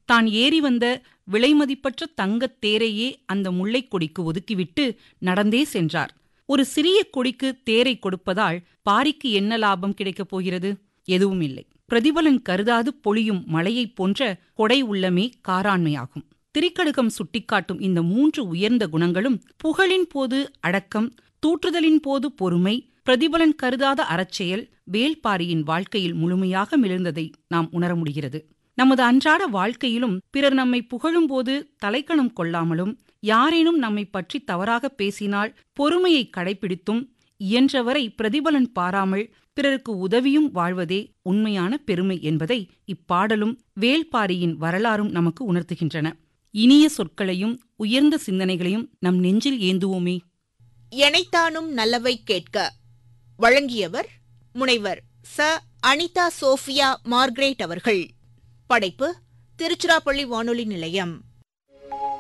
தான் ஏறி வந்த விலைமதிப்பற்ற தங்கத் தேரையே அந்த முல்லைக் கொடிக்கு ஒதுக்கிவிட்டு நடந்தே சென்றார் ஒரு சிறிய கொடிக்கு தேரை கொடுப்பதால் பாரிக்கு என்ன லாபம் கிடைக்கப் போகிறது எதுவும் இல்லை பிரதிபலன் கருதாது பொழியும் மழையைப் போன்ற கொடை உள்ளமே காராண்மையாகும் திரிக்கடுகம் சுட்டிக்காட்டும் இந்த மூன்று உயர்ந்த குணங்களும் புகழின் போது அடக்கம் தூற்றுதலின் போது பொறுமை பிரதிபலன் கருதாத அறச்செயல் வேல்பாரியின் வாழ்க்கையில் முழுமையாக மிளர்ந்ததை நாம் உணர முடிகிறது நமது அன்றாட வாழ்க்கையிலும் பிறர் நம்மை புகழும்போது தலைக்கணம் கொள்ளாமலும் யாரேனும் நம்மை பற்றி தவறாக பேசினால் பொறுமையை கடைபிடித்தும் இயன்றவரை பிரதிபலன் பாராமல் பிறருக்கு உதவியும் வாழ்வதே உண்மையான பெருமை என்பதை இப்பாடலும் வேல்பாரியின் வரலாறும் நமக்கு உணர்த்துகின்றன இனிய சொற்களையும் உயர்ந்த சிந்தனைகளையும் நம் நெஞ்சில் ஏந்துவோமே எனைத்தானும் நல்லவை கேட்க வழங்கியவர் முனைவர் ச அனிதா சோஃபியா மார்க்ரேட் அவர்கள் படைப்பு திருச்சிராப்பள்ளி வானொலி நிலையம்